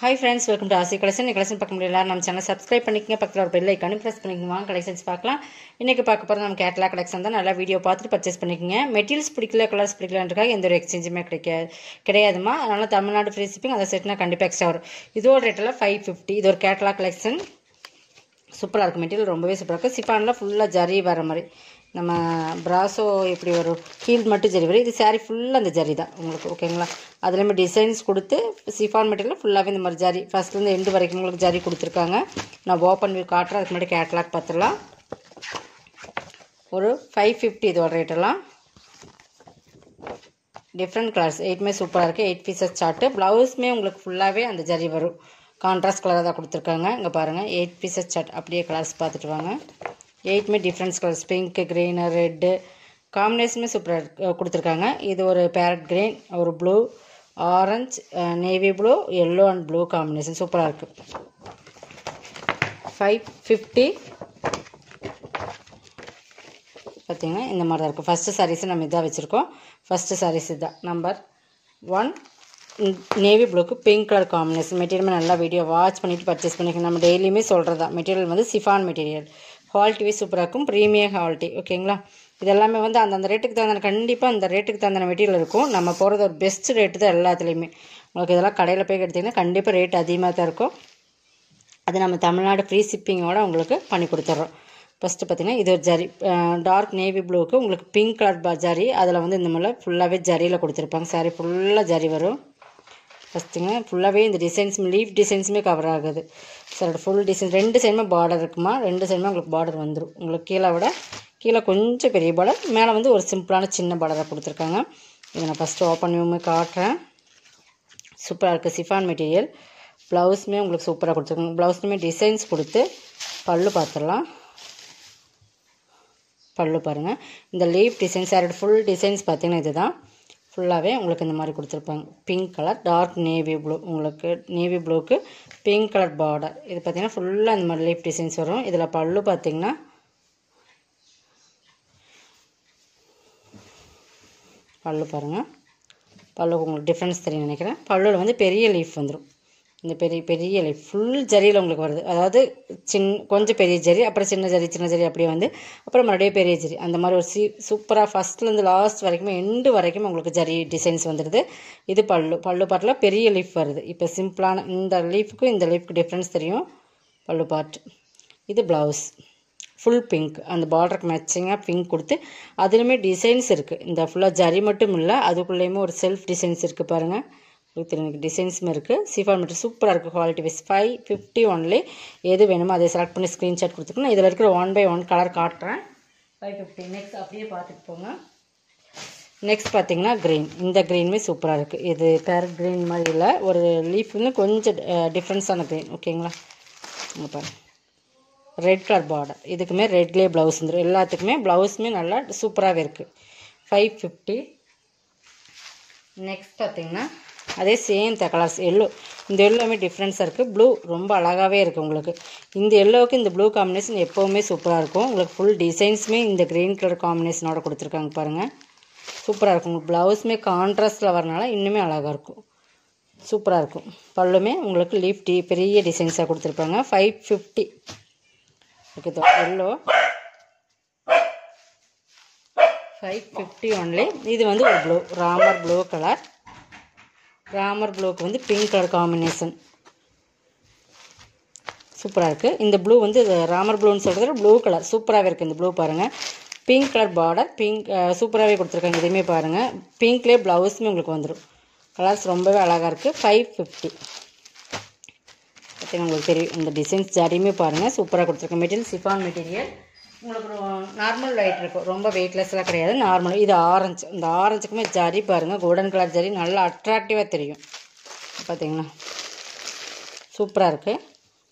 hi friends welcome to Aasi collection இந்த collection பார்க்க முடியல நம்ம சேனல் சப்ஸ்கிரைப் பண்ணிக்கங்க பக்கத்தில் ஒரு பெல் ஐக்கானு ப்ரெஸ் பண்ணிக்கோங்க வாங்க கலெக்ஷன்ஸ் பார்க்கலாம் இன்றைக்கி பார்க்க போகிற நம்ம கேட்லா கலெக்ஷன் தான் நல்லா வீடியோ பார்த்துட்டு பர்ச்சேஸ் பண்ணிக்கோங்க மெட்டீரியல்ஸ் பிடிக்கல கலர்ஸ் பிடிக்கலன்றக்காக எந்த ஒரு எக்ஸ்சேஞ்சுமே கிடைக்காது கிடையாதுமா அதனால் தமிழ்நாடு ஃப்ரீ ஷிப்பிங் அதை செட்னா கண்டிப்பாக எக்ஸ்ட்ரா வரும் இதோட ரேட்டில் ஃபைவ் ஃபிஃப்டி இது ஒரு கேட்லா கலெக்ஷன் சூப்பராக இருக்கும் மெட்டீரியல் ரொம்பவே சூப்பராக இருக்கும் சிஃபானில் ஃபுல்லாக ஜரி வர மாதிரி நம்ம பிராசோ எப்படி வரும் ஹீல் மட்டும் ஜரி வரும் இது சாரீ ஃபுல்லாக அந்த ஜரி தான் உங்களுக்கு ஓகேங்களா அதுலேயுமே டிசைன்ஸ் கொடுத்து சிஃபான் மெட்டீரியல் ஃபுல்லாகவே இந்த மாதிரி ஜரி ஃபஸ்ட்லேருந்து எண்டு வரைக்கும் உங்களுக்கு ஜரி கொடுத்துருக்காங்க நான் ஓப்பன் வியூ காட்டுறேன் அதுக்கு முன்னாடி கேட்லாக் பார்த்துடலாம் ஒரு ஃபைவ் ஃபிஃப்டி இதோட ரேட்டெல்லாம் டிஃப்ரெண்ட் கலர்ஸ் எயிட்மே சூப்பராக இருக்குது எயிட் பீசஸ் சார்ட்டு ப்ளவுஸுமே உங்களுக்கு ஃபுல்லாகவே அந்த ஜரி வரும் கான்ட்ராஸ்ட் கலராக தான் கொடுத்துருக்காங்க இங்கே பாருங்கள் எயிட் பீசஸ் சார்ட் அப்படியே கலர்ஸ் பார்த்துட்டு வாங்க எயிட்மே different colours pink green red காம்பினேஷனுமே சூப்பராக கொடுத்துருக்காங்க இது ஒரு பேரட் க்ரீன் ஒரு blue orange navy blue yellow and blue combination சூப்பராக இருக்குது ஃபைவ் ஃபிஃப்டி பார்த்திங்கன்னா இந்த மாதிரி தான் இருக்கும் ஃபஸ்ட்டு சாரீஸு நம்ம இதாக வச்சுருக்கோம் ஃபஸ்ட்டு சாரீஸ் இதுதான் நம்பர் ஒன் நேவி ப்ளூக்கு பிங்க் கலர் காம்பினேஷன் மெட்டீரியல் நல்லா வீடியோ வாட்ச் பண்ணிவிட்டு பர்ச்சேஸ் பண்ணிக்கணும் நம்ம டெய்லியுமே சொல்கிறது தான் மெட்டீரியல் வந்து சிஃபான் மெட்டீரியல் குவாலிட்டிவே சூப்பராக இருக்கும் ப்ரீமியம் குவாலிட்டி ஓகேங்களா இதெல்லாமே வந்து அந்தந்த ரேட்டுக்கு தகுந்த கண்டிப்பாக அந்த ரேட்டுக்கு தகுந்த மெட்டீரியல் இருக்கும் நம்ம போகிறது ஒரு பெஸ்ட் ரேட்டு தான் எல்லாத்துலேயுமே உங்களுக்கு இதெல்லாம் கடையில் போய் எடுத்திங்கன்னா கண்டிப்பாக ரேட் அதிகமாக தான் இருக்கும் அது நம்ம தமிழ்நாடு ஃப்ரீ ஷிப்பிங்கோட உங்களுக்கு பண்ணி கொடுத்துட்றோம் ஃபஸ்ட்டு பார்த்திங்கன்னா இது ஒரு ஜரி டார்க் நேவி ப்ளூக்கு உங்களுக்கு பிங்க் கலர் ப ஜரி அதில் வந்து இந்த மாதிரி ஃபுல்லாகவே ஜரியில் கொடுத்துருப்பாங்க சாரி ஃபுல்லாக ஜரி வரும் ஃபஸ்ட்டுங்க ஃபுல்லாகவே இந்த டிசைன்ஸ் லீஃப் டிசைன்ஸுமே கவர் ஆகுது சார் ஃபுல் டிசைன் ரெண்டு சைடுமே பார்டர் இருக்குமா ரெண்டு சைடுமே உங்களுக்கு பார்டர் வந்துடும் உங்களுக்கு கீழே விட கீழே கொஞ்சம் பெரிய பார்டர் மேலே வந்து ஒரு சிம்பிளான சின்ன பார்டரை கொடுத்துருக்காங்க இதை நான் ஃபஸ்ட்டு ஓப்பன் வியூமே காட்டுறேன் சூப்பராக இருக்குது சிஃபான் மெட்டீரியல் ப்ளவுஸுமே உங்களுக்கு சூப்பராக கொடுத்துருக்காங்க ப்ளவுஸ்லுமே டிசைன்ஸ் கொடுத்து பல்லு பார்த்துடலாம் பல்லு பாருங்கள் இந்த லீஃப் டிசைன்ஸ் யாரோட ஃபுல் டிசைன்ஸ் பார்த்தீங்கன்னா இதுதான் ஃபுல்லாகவே உங்களுக்கு இந்த மாதிரி கொடுத்துருப்பாங்க pink colour dark navy blue உங்களுக்கு நேவி ப்ளூக்கு பிங்க் கலர் பார்டர் இது பார்த்திங்கன்னா ஃபுல்லாக இந்த மாதிரி லீஃப் டிசைன்ஸ் வரும் இதில் பல்லு பார்த்திங்கன்னா பல்லு பாருங்கள் பல்லு உங்களுக்கு டிஃப்ரென்ஸ் தெரியும் நினைக்கிறேன் பல்லுவில் வந்து பெரிய லீஃப் வந்துடும் இந்த பெரிய பெரிய லீஃப் ஃபுல் ஜரியில் உங்களுக்கு வருது அதாவது சின் கொஞ்சம் பெரிய ஜரி அப்புறம் சின்ன ஜரி சின்ன ஜரி அப்படியே வந்து அப்புறம் மறுபடியும் பெரிய ஜரி அந்த மாதிரி ஒரு சி சூப்பராக ஃபஸ்ட்லேருந்து லாஸ்ட் வரைக்கும் எண்டு வரைக்கும் உங்களுக்கு ஜரி டிசைன்ஸ் வந்துடுது இது பல்லு பல்லு பாட்டில் பெரிய லீஃப் வருது இப்போ சிம்பிளான இந்த லீஃபுக்கும் இந்த லீஃப்க்கு டிஃப்ரென்ஸ் தெரியும் பல்லு பார்ட் இது ப்ளவுஸ் ஃபுல் பிங்க் அந்த பார்டருக்கு மேட்சிங்காக பிங்க் கொடுத்து அதுலேயுமே டிசைன்ஸ் இருக்குது இந்த ஃபுல்லாக ஜரி மட்டும் இல்லை அதுக்குள்ளேயுமே ஒரு செல்ஃப் டிசைன்ஸ் இருக்குது பாருங்கள் உங்களுக்கு டிசைன்ஸுமே இருக்குது சிஃபான் மட்டும் சூப்பராக இருக்குது quality wise five fifty only எது வேணுமோ அதை செலக்ட் பண்ணி ஸ்க்ரீன்ஷாட் கொடுத்துக்கணும் இதில் இருக்கிற ஒன் பை ஒன் கலர் காட்டுறேன் ஃபைவ் ஃபிஃப்டி நெக்ஸ்ட் அப்படியே பார்த்துட்டு போங்க நெக்ஸ்ட் பார்த்தீங்கன்னா க்ரீன் இந்த க்ரீனுமே சூப்பராக இருக்குது இது பேரட் க்ரீன் மாதிரி இல்லை ஒரு லீஃப்னு கொஞ்சம் டிஃப்ரென்ஸான க்ரீன் ஓகேங்களா இங்கே பாருங்கள் ரெட் கலர் பார்டர் இதுக்குமே ரெட்லேயே ப்ளவுஸ் வந்துடும் எல்லாத்துக்குமே ப்ளவுஸுமே நல்லா சூப்பராகவே இருக்குது ஃபைவ் ஃபிஃப்டி நெக்ஸ்ட் பார்த்திங்கன்னா அதே சேம் த கலர்ஸ் எல்லோ இந்த எல்லோவுமே டிஃப்ரென்ஸாக இருக்குது ப்ளூ ரொம்ப அழகாகவே இருக்குது உங்களுக்கு இந்த எல்லோவுக்கு இந்த ப்ளூ காம்பினேஷன் எப்போவுமே சூப்பராக இருக்கும் உங்களுக்கு ஃபுல் டிசைன்ஸுமே இந்த க்ரீன் கலர் காம்பினேஷனோட கொடுத்துருக்காங்க பாருங்கள் சூப்பராக இருக்கும் உங்களுக்கு ப்ளவுஸுமே கான்ட்ராஸ்டில் வரனால இன்னுமே அழகாக இருக்கும் சூப்பராக இருக்கும் பல்லுமே உங்களுக்கு லீஃப் டி பெரிய டிசைன்ஸாக கொடுத்துருப்பாங்க five fifty okay yellow five fifty only இது வந்து ஒரு blue Ramar blue colour Ramar ப்ளூக்கு வந்து பிங்க் கலர் காம்பினேஷன் சூப்பராக இருக்குது இந்த ப்ளூ வந்து ராமர் ப்ளூன்னு சொல்கிறது ப்ளூ கலர் சூப்பராகவே இருக்குது இந்த ப்ளூ பாருங்கள் பிங்க் கலர் பார்டர் பிங்க் சூப்பராகவே கொடுத்துருக்காங்க இதையுமே பாருங்கள் பிங்க்லேயே ப்ளவுஸுமே உங்களுக்கு வந்துடும் கலர்ஸ் ரொம்பவே அழகாக இருக்குது ஃபைவ் ஃபிஃப்டி பார்த்தீங்கன்னா உங்களுக்கு தெரியும் இந்த டிசைன்ஸ் ஜாடியுமே பாருங்கள் சூப்பராக கொடுத்துருக்கேன் மெட்டீரியல் சிஃபான் மெட்டீரியல் உங்களுக்கு நார்மல் லைட் இருக்கும் ரொம்ப வெயிட்லெஸ்லாம் கிடையாது நார்மல் இது ஆரஞ்சு இந்த ஆரஞ்சுக்குமே ஜரி பாருங்கள் கோல்டன் கலர் ஜரி நல்லா அட்ராக்டிவாக தெரியும் பார்த்தீங்கன்னா சூப்பராக இருக்குது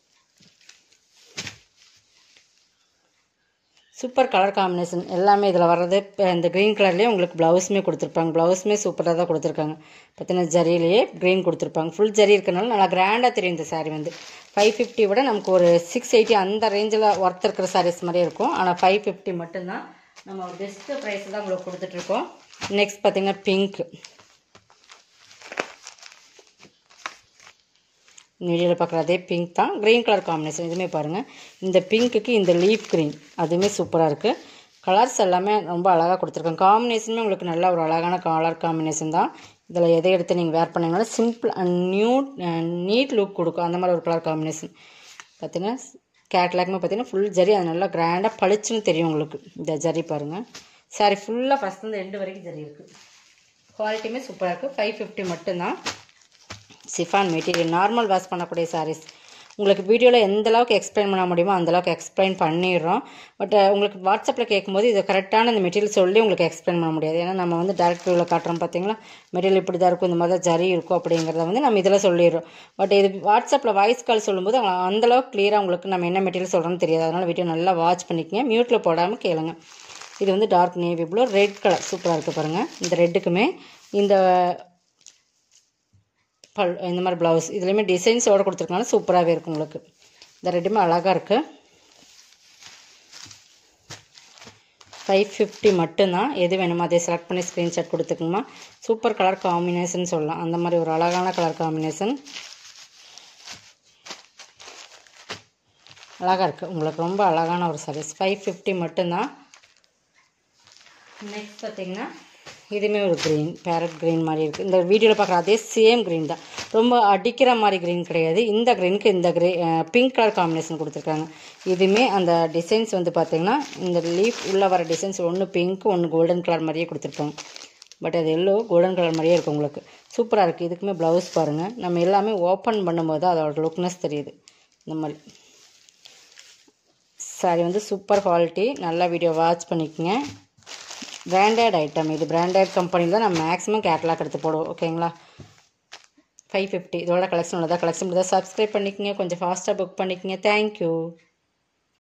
சூப்பர் கலர் காம்பினேஷன் எல்லாமே இதில் வர்றது இந்த க்ரீன் கலர்லேயே உங்களுக்கு ப்ளவுஸுமே கொடுத்துருப்பாங்க ப்ளவுஸுமே சூப்பராக தான் கொடுத்துருக்காங்க பார்த்தீங்கன்னா ஜரியிலேயே க்ரீன் கொடுத்துருப்பாங்க ஃபுல் ஜரி இருக்கனால நல்லா கிராண்டாக தெரியும் இந்த சாரீ வந்து ஃபைவ் ஃபிஃப்டி விட நமக்கு ஒரு சிக்ஸ் எயிட்டி அந்த ரேஞ்சில் ஒர்த் இருக்கிற சாரீஸ் மாதிரி இருக்கும் ஆனால் ஃபைவ் ஃபிஃப்டி மட்டும்தான் நம்ம ஒரு பெஸ்ட்டு ப்ரைஸ் தான் உங்களுக்கு கொடுத்துட்ருக்கோம் நெக்ஸ்ட் பார்த்திங்கன்னா பிங்க் வீடியோவில் பார்க்குற அதே பிங்க் தான் க்ரீன் கலர் காம்பினேஷன் இதுவுமே பாருங்கள் இந்த பிங்க்குக்கு இந்த லீஃப் க்ரீன் அதுவுமே சூப்பராக இருக்குது கலர்ஸ் எல்லாமே ரொம்ப அழகாக கொடுத்துருக்காங்க காம்பினேஷனுமே உங்களுக்கு நல்ல ஒரு அழகான கலர் காம்பினேஷன் தான் இதில் எதை எடுத்து நீங்கள் வேர் பண்ணிங்கனாலும் simple and new neat look கொடுக்கும் அந்த மாதிரி ஒரு கலர் காம்பினேஷன் பார்த்தீங்கன்னா கேட்லாக்குமே பார்த்தீங்கன்னா ஃபுல் ஜரி அது நல்லா கிராண்டாக பளிச்சுன்னு தெரியும் உங்களுக்கு இந்த ஜரி பாருங்கள் சாரி ஃபுல்லாக ஃபஸ்ட் வந்து எண்டு வரைக்கும் ஜரி இருக்குது குவாலிட்டியுமே சூப்பராக இருக்குது ஃபைவ் ஃபிஃப்டி மட்டும்தான் சிஃபான் மெட்டீரியல் நார்மல் வாஷ் பண்ணக்கூடிய சாரீஸ் உங்களுக்கு வீடியோவில் எந்த அளவுக்கு எக்ஸ்பிளைன் பண்ண முடியுமோ அந்த அளவுக்கு எக்ஸ்பிளைன் பண்ணிடுறோம் பட் உங்களுக்கு வாட்ஸ்அப்பில் கேட்கும்போது இது கரெக்டான இந்த மெட்டீரியல் சொல்லி உங்களுக்கு எக்ஸ்பிளைன் பண்ண முடியாது ஏன்னா நம்ம வந்து டேரக்ட் வியூவில் காட்டுறோம் பார்த்தீங்களா மெட்டீரியல் இப்படி தான் இருக்கும் இந்த மாதிரி தான் ஜரி இருக்கும் அப்படிங்கிறத வந்து நம்ம இதில் சொல்லிடுறோம் பட் இது வாட்ஸ்அப்பில் வாய்ஸ் கால் சொல்லும்போது அவங்க அந்தளவுக்கு கிளியராக உங்களுக்கு நம்ம என்ன மெட்டீரியல் சொல்கிறோன்னு தெரியாது அதனால் வீடியோ நல்லா வாட்ச் பண்ணிக்கங்க மியூட்டில் போடாமல் கேளுங்க இது வந்து dark navy blue red colour சூப்பராக இருக்குது பாருங்கள் இந்த ரெட்டுக்குமே இந்த பல் இந்த மாதிரி ப்ளவுஸ் இதுலேயுமே டிசைன்ஸோடு கொடுத்துருக்கனால சூப்பராகவே இருக்கும் உங்களுக்கு இந்த ரெண்டுமே அழகாக இருக்குது ஃபைவ் ஃபிஃப்டி மட்டும்தான் எது வேணுமோ அதை செலக்ட் பண்ணி ஸ்க்ரீன்ஷாட் கொடுத்துக்குங்கம்மா சூப்பர் கலர் காம்பினேஷன் சொல்லலாம் அந்த மாதிரி ஒரு அழகான கலர் காம்பினேஷன் அழகாக இருக்குது உங்களுக்கு ரொம்ப அழகான ஒரு சாரீஸ் ஃபைவ் ஃபிஃப்டி மட்டும்தான் நெக்ஸ்ட் பார்த்தீங்கன்னா இதுவுமே ஒரு க்ரீன் பேரட் க்ரீன் மாதிரி இருக்குது இந்த வீடியோவில் பார்க்குற அதே சேம் க்ரீன் தான் ரொம்ப அடிக்கிற மாதிரி க்ரீன் கிடையாது இந்த க்ரீனுக்கு இந்த க்ரீ பிங்க் கலர் காம்பினேஷன் கொடுத்துருக்காங்க இதுவுமே அந்த டிசைன்ஸ் வந்து பார்த்திங்கன்னா இந்த லீஃப் உள்ளே வர டிசைன்ஸ் ஒன்று பிங்க் ஒன்று கோல்டன் கலர் மாதிரியே கொடுத்துருப்பாங்க பட் அது எல்லோ கோல்டன் கலர் மாதிரியே இருக்கும் உங்களுக்கு சூப்பராக இருக்குது இதுக்குமே ப்ளவுஸ் பாருங்கள் நம்ம எல்லாமே ஓப்பன் பண்ணும்போது அதோட லுக்னஸ் தெரியுது இந்த மாதிரி சாரி வந்து சூப்பர் குவாலிட்டி நல்லா வீடியோ வாட்ச் பண்ணிக்கோங்க பிராண்டட் ஐட்டம் இது பிராண்டட் கம்பெனியில் தான் நான் மேக்ஸிமம் கேட்லாக் எடுத்து போடுவோம் ஓகேங்களா ஃபைவ் ஃபிஃப்டி இதோட கலெக்ஷன் உள்ளதா கலெக்ஷன் உள்ளதா சப்ஸ்கிரைப் பண்ணிக்கோங்க கொஞ்சம் ஃபாஸ்ட்டாக புக் பண்ணிக்கோங்க தேங்க்யூ